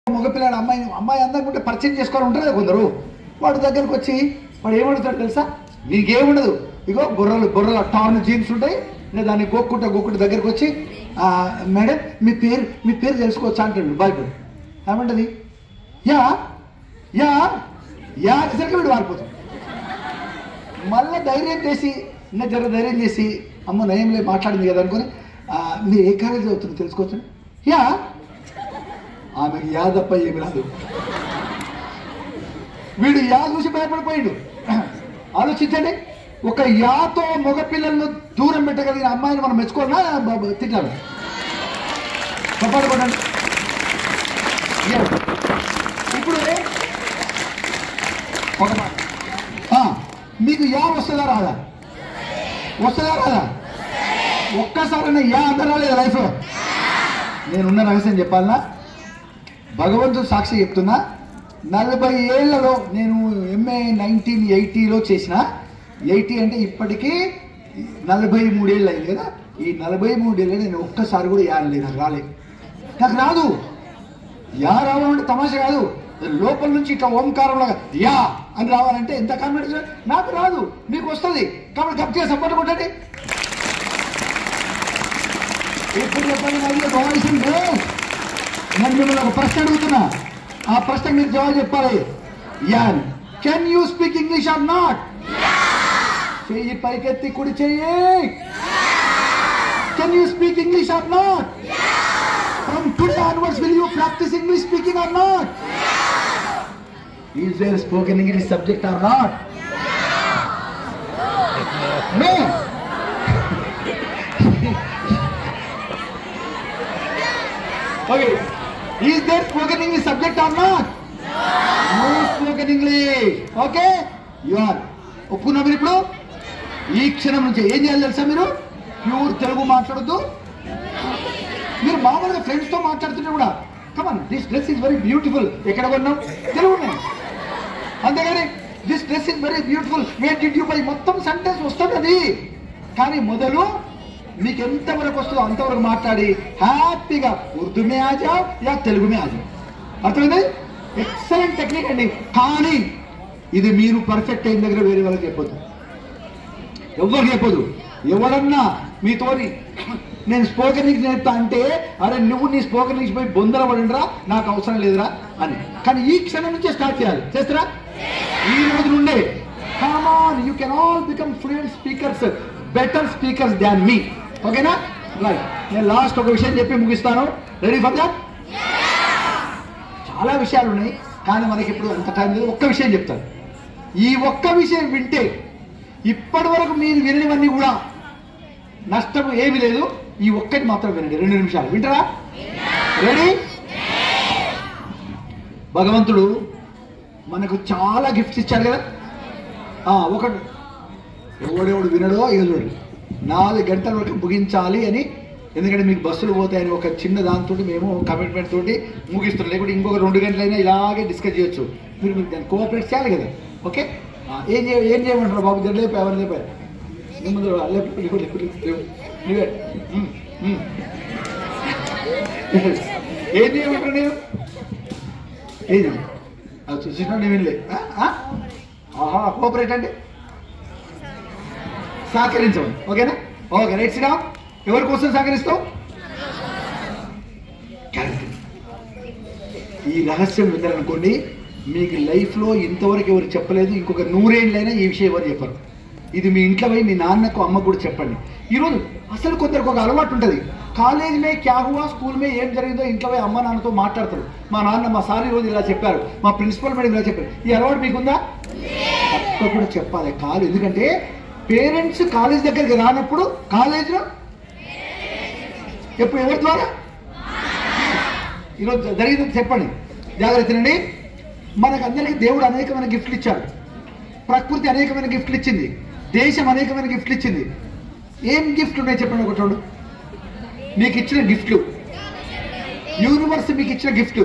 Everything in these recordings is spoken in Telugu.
మగపిల్లాడు అమ్మాయి అమ్మాయి అందరం ఉంటే పరిచయం చేసుకొని ఉంటారు కదా కొందరు వాడి దగ్గరకు వచ్చి వాడు ఏమడుగుతాడు తెలుసా నీకేముండదు ఇగో బుర్రలు బుర్రలు టాన్ జీన్స్ ఉంటాయి ఇంకా దాన్ని గోక్కుంటా గోక్కుంటా దగ్గరకు వచ్చి "ఆ, మేడం మీ పేరు మీ పేరు తెలుసుకోవచ్చా అంటాడు బాయ్పడు ఏమంటది యా యా యా అనేసరికి వీడు మారిపోతాడు మళ్ళీ ధైర్యం చేసి ఇంకా జర ధైర్యం చేసి అమ్మ నయంలే మాట్లాడింది కదా అనుకుని "ఆ, మీరు ఏ కాలేజీ అవుతుంది తెలుసుకోవచ్చు యా ఆమెకి యా తప్ప ఏమి రాదు వీడు యా చూసి భయపడిపోయాడు ఆలోచించండి ఒక యాతో మగపిల్లలను దూరం పెట్టగలిగిన అమ్మాయిని మనం మెచ్చుకోవాలా బ- బ- తిట్టాలి చెప్పాలి కొట్టండి Yeah. ఇప్పుడు ఒక మాట ఆ, మీకు యా వస్తుందా రాదా వస్తుందా రాదా ఒక్కసారైనా యా అందరా లేదా లైఫ్లో నేనున్న రహస్యం చెప్పాలనా భగవంతుడు సాక్షి చెప్తున్నా నలభై ఏళ్లలో నేను ఎంఏ నైన్టీన్ ఎయిటీలో చేసిన ఎయిటీ అంటే ఇప్పటికీ నలభై మూడేళ్ళు అయింది కదా ఈ నలభై మూడేళ్ళు నేను ఒక్కసారి కూడా యా అనలేదు నాకు రాలేదు నాకు రాదు యా రావాలంటే తమాషా కాదు లోపల నుంచి ఇట్లా ఓంకారంలాగా యా అని రావాలంటే ఎంత కాన్ఫిడెన్స్ నాకు రాదు మీకు వస్తుంది కాబట్టి గట్టిగా సపోర్ట్ కొట్టండి ఇప్పుడు చెప్పండి మరి వాయిస్ నేను మిమ్మల్ని ఒక ప్రశ్న అడుగుతున్నా ఆ ప్రశ్నకు మీరు జవాబు చెప్పాలి and can you speak English or not చెయ్యి పైకెత్తి కుడి చెయ్యి can you speak English or not from today onwards will you practise English speaking or not is there spoken English subject or not no Okay. Is there spoken English subject or not? No spoken English. Okay? You are. ఒప్పుకున్నా మీరు ఇప్పుడు ఈ క్షణం నుంచి ఏం చేయాలి తెలుసా మీరు ప్యూర్ తెలుగు మాట్లాడద్దు మీరు మామూలుగా ఫ్రెండ్స్తో మాట్లాడుతుంటే కూడా come on this dress is very beautiful ఎక్కడ కొన్నాం తెలుగునే అంతేగాని this dress is very beautiful where did you buy మొత్తం సెంటెన్స్ వస్తుంది కానీ మొదలు మీకు ఎంతవరకు వస్తుందో అంతవరకు మాట్లాడి హ్యాపీగా ఉర్దూ మే ఆజా యా తెలుగు మే ఆజా అర్థమైంది ఎక్సలెంట్ టెక్నిక్ అండి కానీ ఇది మీరు పర్ఫెక్ట్ అయిన దగ్గర వేరే వాళ్ళకి చెప్పొద్దు ఎవరికి చెప్పదు ఎవరన్నా మీతోని నేను స్పోకెన్ ఇంగ్లీష్ నేర్పుతా అంటే అరే నువ్వు నీ స్పోకెన్ ఇంగ్లీష్ పోయి బొందర పడినరా నాకు అవసరం లేదురా అని కానీ ఈ క్షణం నుంచే స్టార్ట్ చేయాలి చేస్తారా ఈ రోజు నుండే come on you can all become fluent speakers better speakers than me ఓకేనా రైట్ నేను లాస్ట్ ఒక విషయం చెప్పి ముగిస్తాను రెడీ ఫర్ దాట్ చాలా విషయాలు ఉన్నాయి కానీ మనకి ఇప్పుడు అంత టైం లేదు ఒక్క విషయం చెప్తాను ఈ ఒక్క విషయం వింటే ఇప్పటి వరకు మీరు విననివన్నీ కూడా నష్టం ఏమీ లేదు ఈ ఒక్కటి మాత్రం వినండి రెండు నిమిషాలు వింటారా రెడీ భగవంతుడు మనకు చాలా గిఫ్ట్స్ ఇచ్చాడు కదా ఆ, ఒకటి ఎవడెవడు వినడో ఎదుడు నాలుగు గంటల వరకు ముగించాలి అని ఎందుకంటే మీకు బస్సులు పోతాయని ఒక చిన్న దాంతో మేము కమిట్మెంట్ తోటి ముగిస్తున్నాం లేకుంటే ఇంకొక రెండు గంటలైనా ఇలాగే డిస్కస్ చేయొచ్చు మీరు మీరు దాన్ని కోఆపరేట్ చేయాలి కదా ఓకే ఆ, ఏం చేయ ఏం చేయమంటారు బాబు జర లేపు ఎవరు లేపారు నీ ముందు రా, లేపు లేపు లేపు లేపు, లేపు. నువ్వే ఉమ్, ఉమ్. ఏం చేయమంటారు నేను ఏది అది చూసినా నేను వినలే ఆ? ఆ? ఆహా కోఆపరేట్ అంటే సహకరించమని ఓకేనా ఓకే రైట్ సిడా ఎవరి కోసం సహకరిస్తావు Correct. ఈ రహస్యం విందరనుకోండి మీకు లైఫ్లో ఇంతవరకు ఎవరు చెప్పలేదు ఇంకొక నూరేళ్ళైనా ఈ విషయం ఎవరు చెప్పరు ఇది మీ ఇంట్లో పోయి మీ నాన్నకు అమ్మకు కూడా చెప్పండి ఈరోజు అసలు కొందరికి ఒక అలవాటు ఉంటుంది కాలేజ్ మే క్యా హువా స్కూల్ మే ఏం జరిగిందో ఇంట్లో పోయి అమ్మ నాన్నతో మాట్లాడతారు మా నాన్న మా సార్ ఈరోజు ఇలా చెప్పారు మా ప్రిన్సిపల్ మేడం ఇలా చెప్పారు ఈ అలవాటు మీకుందా తప్పకుండా చెప్పాలి కాదు ఎందుకంటే పేరెంట్స్ కాలేజ్ దగ్గరికి రానప్పుడు కాలేజ్లో ఎప్పుడు ఎవరి ద్వారా ఈరోజు జరిగింది చెప్పండి జాగ్రత్తనండి మనకు అందరికీ దేవుడు అనేకమైన గిఫ్ట్లు ఇచ్చాడు ప్రకృతి అనేకమైన గిఫ్ట్లు ఇచ్చింది దేశం అనేకమైన గిఫ్ట్లు ఇచ్చింది ఏం గిఫ్ట్ ఉన్నాయి చెప్పండి ఒకటి రెండు మీకు ఇచ్చిన గిఫ్ట్లు యూనివర్స్ మీకు ఇచ్చిన గిఫ్ట్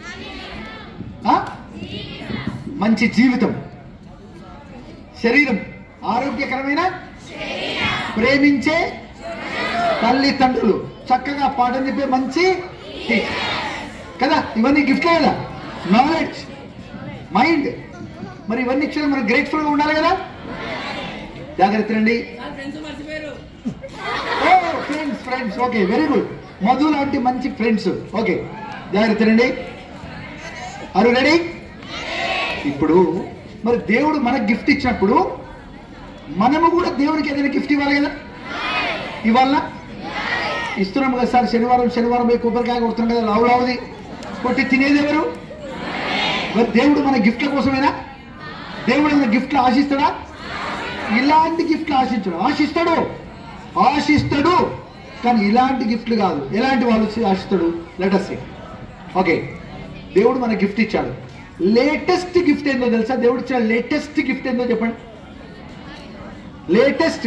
మంచి జీవితం శరీరం ఆరోగ్యకరమైన ప్రేమించే తల్లిదండ్రులు చక్కగా పాఠం చెప్పే మంచి టీచర్ కదా ఇవన్నీ గిఫ్ట్లే కదా నాలెడ్జ్ మైండ్ మరి ఇవన్నీ ఇచ్చిన మనం గ్రేట్ఫుల్గా ఉండాలి కదా జాగ్రత్త అండి ఫ్రెండ్స్ మర్చిపోయారు ఓ friends friends okay very good Madhu లాంటి మంచి ఫ్రెండ్స్ ఓకే జాగ్రత్త రండి అరు రెడీ ఇప్పుడు మరి దేవుడు మనకు గిఫ్ట్ ఇచ్చినప్పుడు మనము కూడా దేవునికి ఏదైనా గిఫ్ట్ ఇవ్వాలి కదా ఇవ్వాలా ఇస్తున్నాం కదా సార్ శనివారం శనివారం పోయి కొబ్బరికాయ కొడుతున్నాం కదా లావు లావుది కొట్టి తినేది ఎవరు మరి దేవుడు మన గిఫ్ట్ల కోసమేనా దేవుడు మన గిఫ్ట్లు ఆశిస్తాడా ఇలాంటి గిఫ్ట్లు ఆశించడు ఆశిస్తాడు ఆశిస్తాడు కానీ ఇలాంటి గిఫ్ట్లు కాదు ఎలాంటి వాళ్ళు ఆశిస్తాడు లెటస్ ఓకే దేవుడు మన గిఫ్ట్ ఇచ్చాడు లేటెస్ట్ గిఫ్ట్ ఏందో తెలుసా దేవుడు ఇచ్చిన లేటెస్ట్ గిఫ్ట్ ఏందో చెప్పండి లేటెస్ట్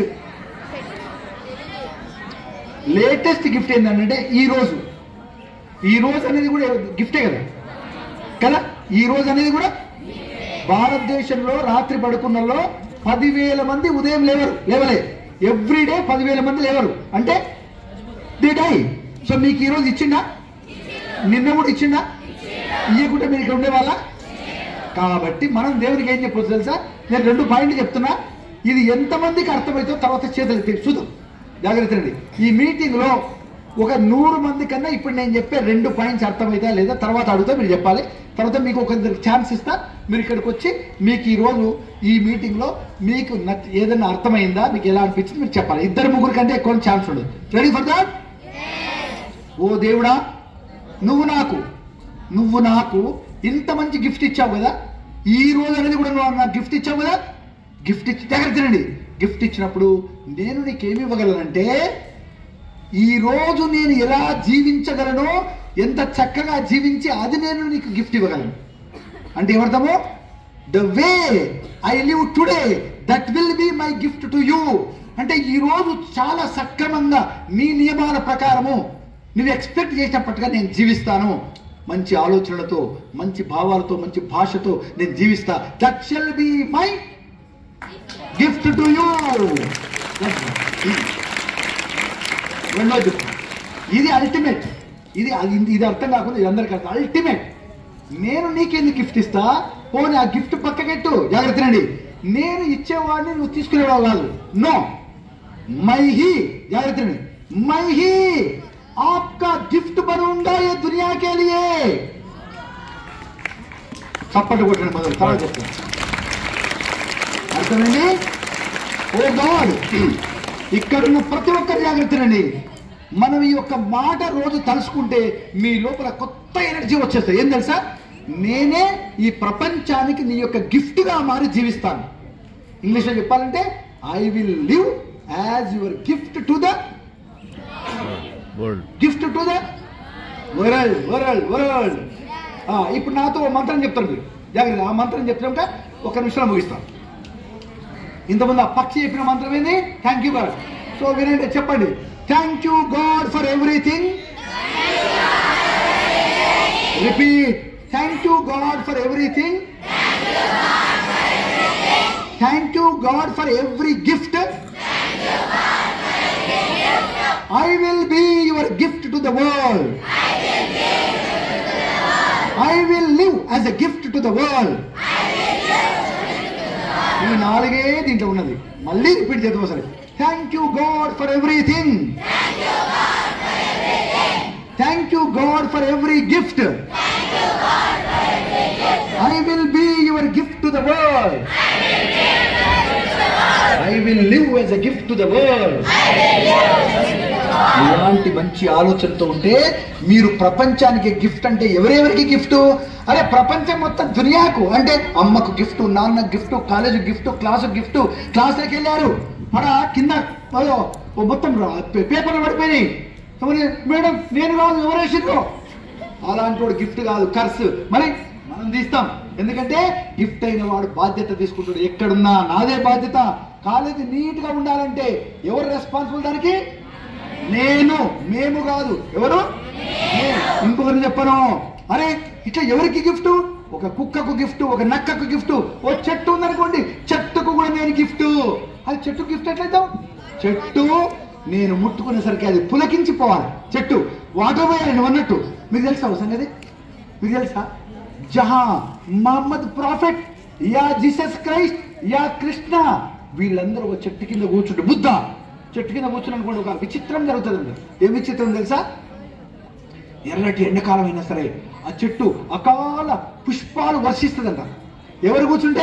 లేటెస్ట్ గిఫ్ట్ ఏంటంటే ఈ రోజు ఈ రోజు అనేది కూడా గిఫ్టే కదా కదా ఈ రోజు అనేది కూడా భారతదేశంలో రాత్రి పడుకున్నలో పదివేల మంది ఉదయం లేవరు లేవలే ఎవ్రీడే పదివేల మంది లేవరు అంటే దే డై సో మీకు ఈ రోజు ఇచ్చిండా నిన్న కూడా ఇచ్చిండా ఇయ్యకుంటే మీరు ఇక్కడ ఉండేవాళ్ళ కాబట్టి మనం దేవునికి ఏం చెప్పొచ్చు తెలుసా నేను రెండు పాయింట్లు చెప్తున్నా ఇది ఎంతమందికి అర్థమవుతుందో తర్వాత చేతులు ఎత్తి చూద్దాం జాగ్రత్త అండి ఈ మీటింగ్ లో ఒక నూరు మంది కన్నా ఇప్పుడు నేను చెప్పే రెండు పాయింట్స్ అర్థమవుతా లేదా తర్వాత అడుగుతా మీరు చెప్పాలి తర్వాత మీకు ఒక ఛాన్స్ ఇస్తా మీరు ఇక్కడికి వచ్చి మీకు ఈ రోజు ఈ మీటింగ్ లో మీకు నచ్చ- ఏదైనా అర్థమైందా మీకు ఎలా అనిపించింది మీరు చెప్పాలి ఇద్దరు ముగ్గురు కంటే ఎక్కువ ఛాన్స్ ఉండదు రెడీ ఫర్ దాట్ ఓ దేవుడా నువ్వు నాకు నువ్వు నాకు ఇంత మంచి గిఫ్ట్ ఇచ్చావు కదా ఈ రోజు అనేది కూడా నువ్వు నాకు గిఫ్ట్ ఇచ్చావు కదా గిఫ్ట్ ఇచ్చి జాగ్రత్తనండి గిఫ్ట్ ఇచ్చినప్పుడు నేను నీకేమి ఇవ్వగలనంటే ఈ రోజు నేను ఎలా జీవించగలను ఎంత చక్కగా జీవించి అది నేను నీకు గిఫ్ట్ ఇవ్వగలను అంటే ఏమర్థము the way I live today that will be my gift to you అంటే ఈ రోజు చాలా సక్రమంగా నీ నియమాల ప్రకారము నువ్వు ఎక్స్పెక్ట్ చేసినప్పటిగా నేను జీవిస్తాను మంచి ఆలోచనలతో మంచి భావాలతో మంచి భాషతో నేను జీవిస్తా that shall be my gift to you రెండోది ఇది అల్టిమేట్ ఇది అది- ఇది అర్థం కాకుండా ఇది అందరికీ అర్థం అల్టిమేట్ నేను నీకెందుకు గిఫ్ట్ ఇస్తా పోనీ ఆ గిఫ్ట్ పక్కకెట్టు జాగ్రత్తనండి నేను ఇచ్చేవాడిని నువ్వు తీసుకునేవాడు కాదు నో మై హీ జాగ్రత్తనండి మై హీ आपका గిఫ్ట్ बनूंगा ये दुनिया के लिए చప్పట్లు కొట్టండి మొదలు తర్వాత చెప్తాను అర్థమండి ఓ గాడ్ ఇక్కడున్న ప్రతి ఒక్కరి జాగ్రత్తనండి మనం ఈ యొక్క మాట రోజు తలుసుకుంటే మీ లోపల కొత్త ఎనర్జీ వచ్చేస్తుంది ఏం తెలుసా నేనే ఈ ప్రపంచానికి నీ యొక్క gift గా మారి జీవిస్తాను ఇంగ్లీష్లో చెప్పాలంటే I will live as your gift to the world gift to the world world world ఇప్పుడు నాతో ఓ మంత్రం చెప్తారు మీరు జాగ్రత్త ఆ మంత్రం చెప్తాక ఒక నిమిషంలో ముగిస్తాం ఇంతకుముందు ఆ పక్షి చెప్పిన మంత్రం ఏంది థ్యాంక్ యూ గాడ్ సో వినండి చెప్పండి thank you God for everything repeat thank you God for everything thank you God for every gift I will be your gift to the world. I will live as a gift to the world. ఈ నాలుగే దీంట్లో ఉన్నది మళ్ళీ రిపీట్ చేద్దాం ఒకసారి thank you God for everything thank you God for every gift I will be your gift to the world I will live as a gift to the world ఇలాంటి మంచి ఆలోచనతో ఉంటే మీరు ప్రపంచానికి గిఫ్ట్ అంటే ఎవరెవరికి గిఫ్ట్ అరే ప్రపంచం మొత్తం దునియాకు అంటే అమ్మకు గిఫ్ట్ నాన్న gift college gift class gift క్లాసులకు వెళ్ళారు అక్కడ కింద అదో, ఓ మొత్తం రా- పే- పేపర్లు పడిపోయినాయి ఎవరు- మేడం నేను కాదు ఎవరేసిండ్రు అలాంటి వాడు గిఫ్ట్ కాదు కర్స్ మరి మనం తీస్తాం ఎందుకంటే గిఫ్ట్ అయిన వాడు బాధ్యత తీసుకుంటాడు ఎక్కడున్నా నాదే బాధ్యత కాలేజీ నీట్ గా ఉండాలంటే ఎవరు రెస్పాన్సిబుల్ దానికి నేను మేము కాదు ఎవరు నేను. ఇంకొకరిని చెప్పను అరే ఇట్లా ఎవరికి గిఫ్ట్ ఒక కుక్కకు గిఫ్ట్ ఒక నక్కకు గిఫ్ట్ ఓ చెట్టు ఉందనుకోండి చెట్టుకు కూడా నేను గిఫ్ట్ అది చెట్టు గిఫ్ట్ ఎట్లయితాం చెట్టు నేను ముట్టుకునేసరికి అది పులకించిపోవాలి చెట్టు వాటర్ పోయాలి నువ్వు అన్నట్టు మీకు తెలుసా ఓ సంగతి మీకు తెలుసా జహా మహమ్మద్ ప్రాఫెట్ యా జీసస్ క్రైస్ట్ యా కృష్ణ వీళ్ళందరూ ఒక చెట్టు కింద కూర్చుంటే బుద్ధ చెట్టు కింద కూర్చుని అనుకోండి ఒక విచిత్రం జరుగుతుంది ఏం విచిత్రం తెలుసా ఎర్రటి ఎండాకాలం అయినా సరే ఆ చెట్టు అకాల పుష్పాలు వర్షిస్తుందంట ఎవరు కూర్చుంటే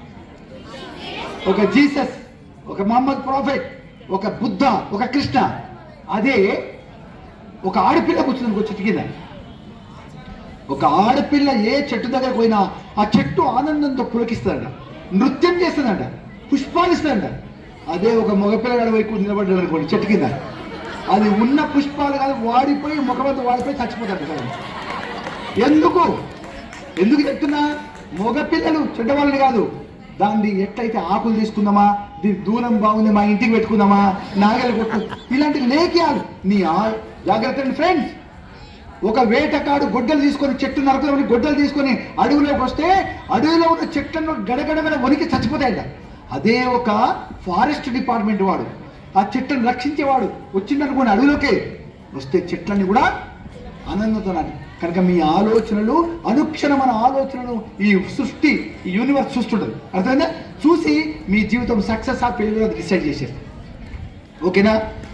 ఒక జీసస్ ఒక మహమ్మద్ ప్రాఫెట్ ఒక బుద్ధ ఒక కృష్ణ అదే ఒక ఆడపిల్ల కూర్చుంది ఒక చెట్టు కింద ఒక ఆడపిల్ల ఏ చెట్టు దగ్గరకు పోయినా ఆ చెట్టు ఆనందంతో పులకిస్తుందంట నృత్యం చేస్తుందంట పుష్పాలు ఇస్తుందంట అదే ఒక మగపిల్లగాడు పోయి కూర్చుని నిలబడ్డాడు అనుకోండి చెట్టు కింద అది ఉన్న పుష్పాలు కాదు వాడిపోయి ముఖమంతా వాడిపోయి చచ్చిపోతాడు కదా ఎందుకు ఎందుకు చెప్తున్నా మగపిల్లలు చెడ్డవాళ్ళని కాదు దాన్ని ఎట్లయితే ఆకులు తీసుకుందామా దీని దూరం బాగుంది మా ఇంటికి పెట్టుకుందామా నాగలి కొట్టు ఇలాంటి లేఖయాలు నీ ఆ- జాగ్రత్త ఫ్రెండ్స్ ఒక వేటకాడు గొడ్డలు తీసుకొని చెట్టు నరకలోని గొడ్డలు తీసుకొని అడవిలోకి వస్తే అడవిలో ఉన్న చెట్లను గడగడగడ వణికి చచ్చిపోతాయంట అదే ఒక ఫారెస్ట్ డిపార్ట్మెంట్ వాడు ఆ చెట్లను రక్షించేవాడు వచ్చిందనుకోండి అడవిలోకి వస్తే చెట్లన్నీ కూడా ఆనందంతో నాటి కనుక మీ ఆలోచనలు అనుక్షణం మన ఆలోచనలు ఈ సృష్టి ఈ యూనివర్స్ చూస్తుంటుంది అర్థమైందా చూసి మీ జీవితం సక్సెస్ ఆ ఫెయిల్యూర్ డిసైడ్ చేసేస్తారు ఓకేనా